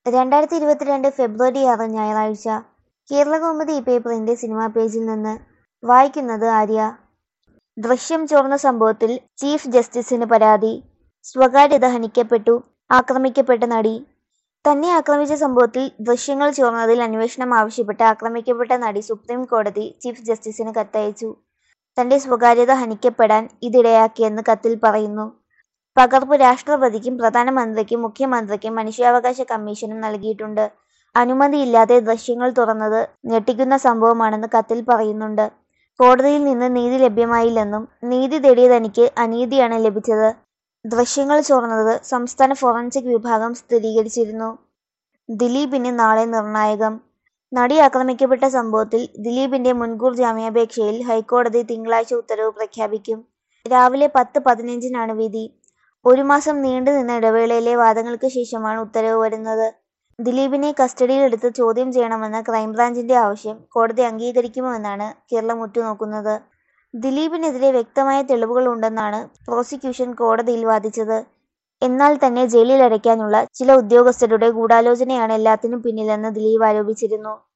രണ്ടായിരത്തി ഇരുപത്തിരണ്ട് ഫെബ്രുവരി ആറ് ഞായറാഴ്ച കേരളകൗമുദി പേപ്പറിന്റെ സിനിമാ പേജിൽ നിന്ന് വായിക്കുന്നത് ആര്യ ദൃശ്യം ചോർന്ന സംഭവത്തിൽ ചീഫ് ജസ്റ്റിസിന് പരാതി സ്വകാര്യത ഹനിക്കപ്പെട്ടു ആക്രമിക്കപ്പെട്ട നടി തന്നെ ആക്രമിച്ച സംഭവത്തിൽ ദൃശ്യങ്ങൾ ചോർന്നതിൽ അന്വേഷണം ആവശ്യപ്പെട്ട് ആക്രമിക്കപ്പെട്ട നടി സുപ്രീം കോടതി ചീഫ് ജസ്റ്റിസിന് കത്തയച്ചു തന്റെ സ്വകാര്യത ഹനിക്കപ്പെടാൻ ഇതിടയാക്കിയെന്ന് കത്തിൽ പറയുന്നു പകർപ്പ് രാഷ്ട്രപതിക്കും പ്രധാനമന്ത്രിക്കും മുഖ്യമന്ത്രിക്കും മനുഷ്യാവകാശ കമ്മീഷനും നൽകിയിട്ടുണ്ട് അനുമതിയില്ലാതെ ദൃശ്യങ്ങൾ തുറന്നത് ഞെട്ടിക്കുന്ന സംഭവമാണെന്ന് കത്തിൽ പറയുന്നുണ്ട് കോടതിയിൽ നിന്ന് നീതി ലഭ്യമായില്ലെന്നും നീതി തേടിയ തനിക്ക് അനീതിയാണ് ലഭിച്ചത് ദൃശ്യങ്ങൾ ചോർന്നത് സംസ്ഥാന ഫോറൻസിക് വിഭാഗം സ്ഥിരീകരിച്ചിരുന്നു ദിലീപിന് നാളെ നിർണായകം നടി ആക്രമിക്കപ്പെട്ട സംഭവത്തിൽ ദിലീപിന്റെ മുൻകൂർ ജാമ്യാപേക്ഷയിൽ ഹൈക്കോടതി തിങ്കളാഴ്ച ഉത്തരവ് പ്രഖ്യാപിക്കും രാവിലെ പത്ത് പതിനഞ്ചിനാണ് വിധി ഒരു മാസം നീണ്ടു നിന്ന ഇടവേളയിലെ വാദങ്ങൾക്ക് ശേഷമാണ് ഉത്തരവ് വരുന്നത് ദിലീപിനെ കസ്റ്റഡിയിലെടുത്ത് ചോദ്യം ചെയ്യണമെന്ന ക്രൈംബ്രാഞ്ചിന്റെ ആവശ്യം കോടതി അംഗീകരിക്കുമോ എന്നാണ് കേരളം ഉറ്റുനോക്കുന്നത് ദിലീപിനെതിരെ വ്യക്തമായ തെളിവുകൾ ഉണ്ടെന്നാണ് പ്രോസിക്യൂഷൻ കോടതിയിൽ വാദിച്ചത് എന്നാൽ തന്നെ ജയിലിൽ അടയ്ക്കാനുള്ള ചില ഉദ്യോഗസ്ഥരുടെ ഗൂഢാലോചനയാണ് എല്ലാത്തിനും പിന്നിലെന്ന് ദിലീപ് ആരോപിച്ചിരുന്നു